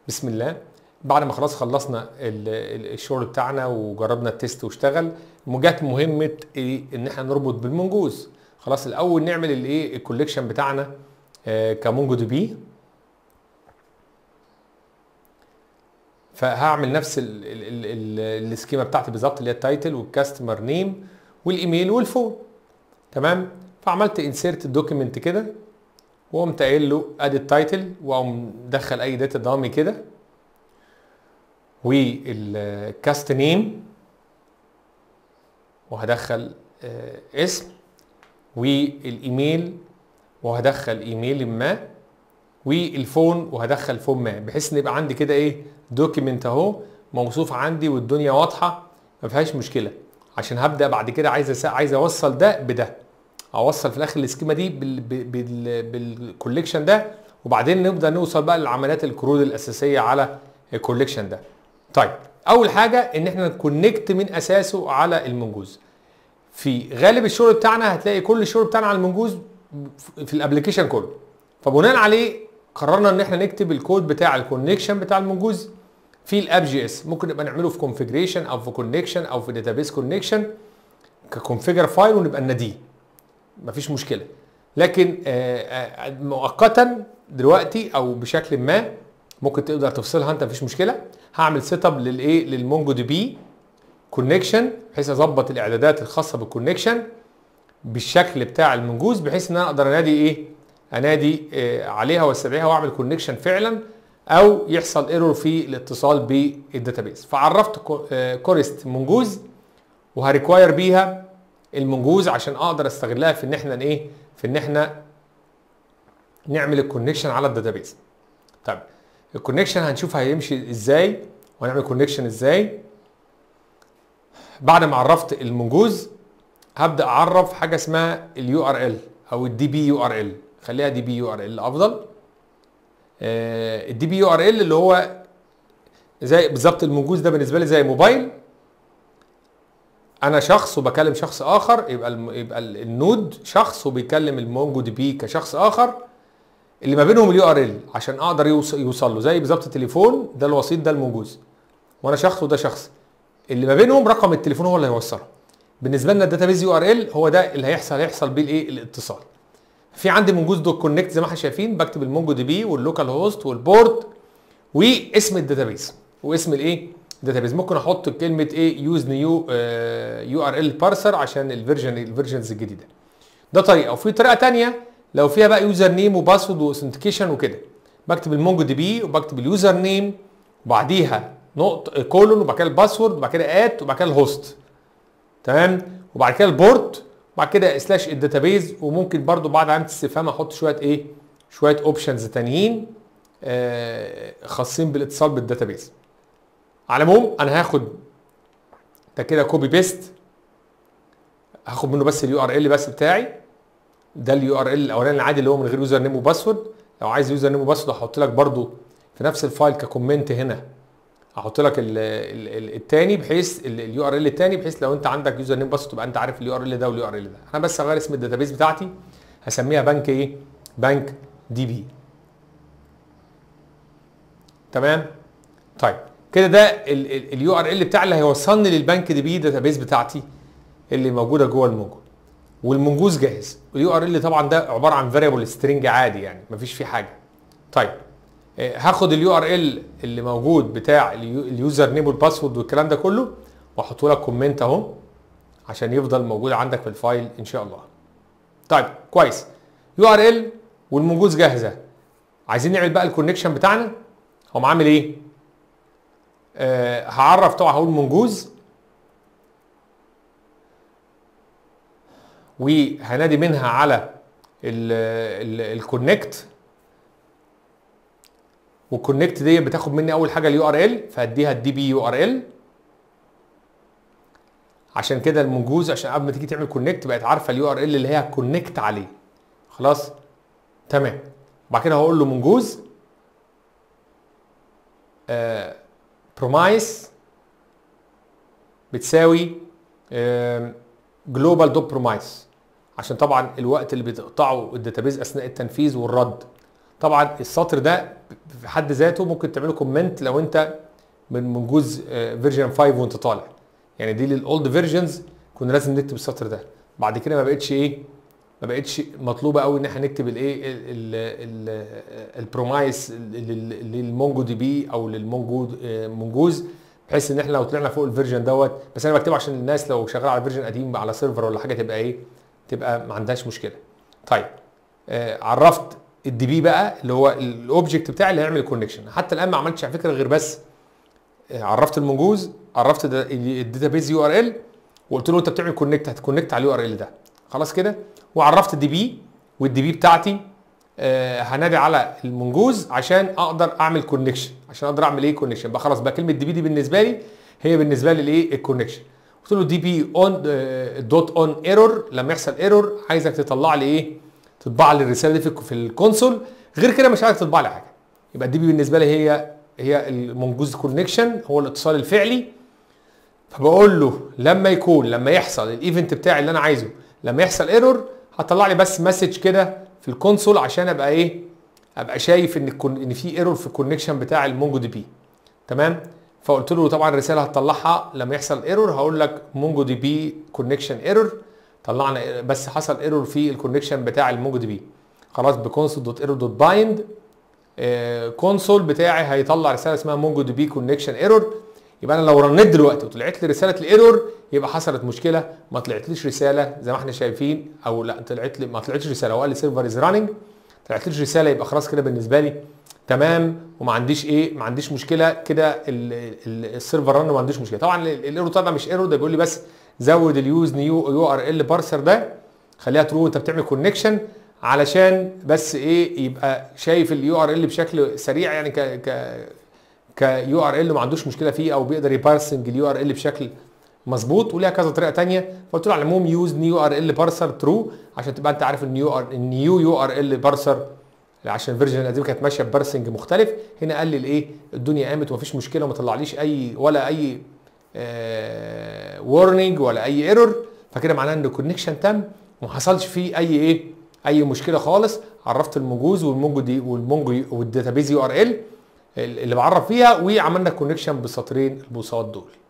بسم الله بعد ما خلاص خلصنا ال- ال- الشغل بتاعنا وجربنا التيست واشتغل جت مهمه ايه ان احنا نربط بالمونجوز خلاص الاول نعمل الايه الكوليكشن بتاعنا آه، كمونجو دي بي فهعمل نفس ال- ال- ال- ال- السكيما بتاعتي بالظبط اللي هي التايتل والكاستمر نيم والايميل والفون تمام فعملت انسيرت الدوكيمنت كده وقمت قايل له ادي التايتل واقوم مدخل اي داتا ضامي كده والكاست نيم وهدخل آه، اسم والايميل وهدخل ايميل ما والفون وهدخل فون ما بحيث ان يبقى عندي كده ايه دوكيمنت اهو موصوف عندي والدنيا واضحه ما فيهاش مشكله عشان هبدا بعد كده عايز أس- عايز اوصل ده بده اوصل في الاخر السكيما دي بال بال بالكوليكشن ده وبعدين نبدا نوصل بقى للعمليات الكرود الاساسيه على الكوليكشن ده طيب اول حاجه ان احنا نكونكت من اساسه على المنجوز في غالب الشغل بتاعنا هتلاقي كل الشغل بتاعنا على المنجوز في الابلكيشن كله فبناء عليه قررنا ان احنا نكتب الكود بتاع الكونكشن بتاع المنجوز في الاب جي اس ممكن نبقى نعمله في كونفيجريشن او في كونكشن او في داتابيس كونكشن ككونفيجر فايل ونبقى نناديه مفيش مشكله لكن آه، آه، مؤقتا دلوقتي او بشكل ما ممكن تقدر تفصلها انت مفيش مشكله هعمل سيت اب للايه للمونجو دي بي كونكشن بحيث اظبط الاعدادات الخاصه بالكونكشن بالشكل بتاع المنجوز بحيث ان انا اقدر انادي ايه انادي آه، عليها واستدعيها واعمل كونكشن فعلا او يحصل ايرور في الاتصال بالداتابيس فعرفت كو- آه، كورست منجوز وهريكواير بيها المنجوز عشان اقدر استغلها في ان احنا ايه في ان احنا نعمل الكونكشن على الداتابيس طيب الكونكشن هنشوف هيمشي ازاي وهنعمل كونكشن ازاي بعد ما عرفت المنجوز هبدا اعرف حاجه اسمها اليو ار ال او الدي بي يو ار ال خليها دي بي يو ار ال افضل الدي بي يو ار ال اللي هو زي بالظبط المنجوز ده بالنسبه لي زي موبايل انا شخص وبكلم شخص اخر يبقى الم... يبقى ال- النود شخص وبيكلم المونجو دي بي كشخص اخر اللي ما بينهم اليو ار ال عشان اقدر يوص- يوصل له زي بالظبط التليفون ده الوسيط ده المنجوز وانا شخص وده شخص اللي ما بينهم رقم التليفون هو اللي هيوصله بالنسبه لنا الداتابيز يو ار ال هو ده اللي هيحصل هيحصل بيه الايه الاتصال في عندي منجوز دوت كونكت زي ما احنا شايفين بكتب المونجو دي بي واللوكال هوست والبورد واسم الداتابيز واسم الايه الداتابيز ممكن احط كلمه ايه يوز نيو يو ار ال بارسر عشان الفيرجن الفيرجنز الجديده ده طريقه وفي طريقه تانية لو فيها بقى يوزر نيم وباسورد واوثنتيكيشن وكده بكتب المونجو دي بي وبكتب اليوزر نيم وبعديها نقطه كولون وبعد كده الباسورد وبعد كده ات وبعد كده الهوست تمام وبعد كده البورت وبعد كده سلاش الداتابيز وممكن برضو بعد علامه استفهام احط شويه ايه شويه اوبشنز تانيين آه خاصين بالاتصال بالداتابيز على العموم انا هاخد ده كده كوبي بيست هاخد منه بس اليو ار ال بس بتاعي ده اليو ار ال الاولاني العادي اللي هو من غير يوزر نيم وباسورد لو عايز يوزر نيم وباسورد هحط لك برضو في نفس الفايل ككومنت هنا هحط لك ال- ال- ال- التاني بحيث اليو ار ال التاني بحيث لو انت عندك يوزر نيم باسورد تبقى انت عارف اليو ار ال ده واليو ار ال ده انا بس هغير اسم الداتابيز بتاعتي هسميها بنك ايه بنك دي بي تمام طيب كده ده اليو ار ال بتاعي اللي هيوصلني للبنك دي بي داتابيز بتاعتي اللي موجوده جوه المونجو والمنجوز جاهز اليو ار ال طبعا ده عباره عن فاريبل سترينج عادي يعني مفيش فيه حاجه طيب آه، هاخد اليو ار ال اللي موجود بتاع اليو- اليوزر نيم والباسورد والكلام ده كله واحطه لك كومنت اهو عشان يفضل موجود عندك في الفايل ان شاء الله طيب كويس يو ار ال والمنجوز جاهزه عايزين نعمل بقى الكونكشن بتاعنا هقوم عامل ايه آه هعرف طبعا هقول منجوز وهنادي منها على الكونكت والكونكت دي بتاخد مني اول حاجه اليو ار ال فهديها الدي بي يو ار ال عشان كده المنجوز عشان قبل ما تيجي تعمل كونكت بقت عارفه اليو ار ال اللي هي كونكت عليه خلاص تمام وبعد كده هقول له منجوز برومايس بتساوي جلوبال دوت برومايس عشان طبعا الوقت اللي بتقطعه الداتابيز اثناء التنفيذ والرد طبعا السطر ده في حد ذاته ممكن تعمله كومنت لو انت من منجوز فيرجن 5 وانت طالع يعني دي للاولد فيرجنز كنا لازم نكتب السطر ده بعد كده ما بقتش ايه ما بقتش مطلوبه قوي ان احنا نكتب الايه البرومايس للمونجو دي بي او للمونجو منجوز بحيث ان احنا لو طلعنا فوق الفيرجن دوت بس انا بكتبه عشان الناس لو شغاله على فيرجن قديم على سيرفر ولا حاجه تبقى ايه تبقى ما عندهاش مشكله طيب آه عرفت الدي بي بقى اللي هو الاوبجكت بتاعي اللي هيعمل الكونكشن حتى الان ما عملتش على فكره غير بس آه عرفت المنجوز عرفت الداتابيز يو ار ال وقلت له انت بتعمل كونكت هتكونكت على اليو ار ال ده خلاص كده وعرفت الدي بي والدي بي بتاعتي آه هنادي على المنجوز عشان اقدر اعمل كونكشن عشان اقدر اعمل ايه كونكشن بقى خلاص بقى كلمه دي بي دي بالنسبه لي هي بالنسبه لي الايه الكونكشن قلت له دي بي اون دوت اون ايرور لما يحصل ايرور عايزك تطلع لي ايه تطبع لي الرساله دي في في الكونسول غير كده مش عايزك تطبع لي حاجه يبقى الدي بي بالنسبه لي هي هي المنجوز كونكشن هو الاتصال الفعلي فبقول له لما يكون لما يحصل الايفنت بتاعي اللي انا عايزه لما يحصل ايرور هطلع لي بس مسج كده في الكونسول عشان ابقى ايه ابقى شايف ان ان في ايرور في الكونكشن بتاع المونجو دي بي تمام فقلت له طبعا الرساله هتطلعها لما يحصل ايرور هقول لك مونجو دي بي كونكشن ايرور طلعنا بس حصل ايرور في الكونكشن بتاع المونجو دي بي خلاص بكونسول دوت ايرور دوت بايند كونسول بتاعي هيطلع رساله اسمها مونجو دي بي كونكشن ايرور يبقى انا لو رنيت دلوقتي وطلعت لي رساله الايرور يبقى حصلت مشكله ما طلعتليش رساله زي ما احنا شايفين او لا طلعت لي ما طلعتش رساله وقال لي سيرفر از راننج طلعتليش رساله يبقى خلاص كده بالنسبه لي تمام وما عنديش ايه ما عنديش مشكله كده السيرفر رن ما عندوش مشكله طبعا الايرور طبعا مش ايرور ده بيقول لي بس زود اليوز نيو يو ار ال بارسر ده خليها ترو انت بتعمل كونكشن علشان بس ايه يبقى شايف اليو ار ال بشكل سريع يعني ك ك كيو ار ال ما عندوش مشكله فيه او بيقدر يبارسنج اليو ار ال بشكل مظبوط وليها كذا طريقه ثانيه فقلت له على العموم يوز نيو ار ال بارسر ترو عشان تبقى انت عارف النيو ار النيو يو ار ال بارسر عشان الفيرجن القديم كانت ماشيه ببارسنج مختلف هنا قال لي الايه الدنيا قامت ومفيش مشكله وما طلعليش اي ولا اي وورنينج ولا اي ايرور فكده معناه ان الكونكشن تم وما حصلش فيه اي ايه اي مشكله خالص عرفت المنجوز والمونجو دي والمونجو والداتابيز يو ار ال اللي بعرف فيها وعملنا كونكشن بالسطرين البوصات دول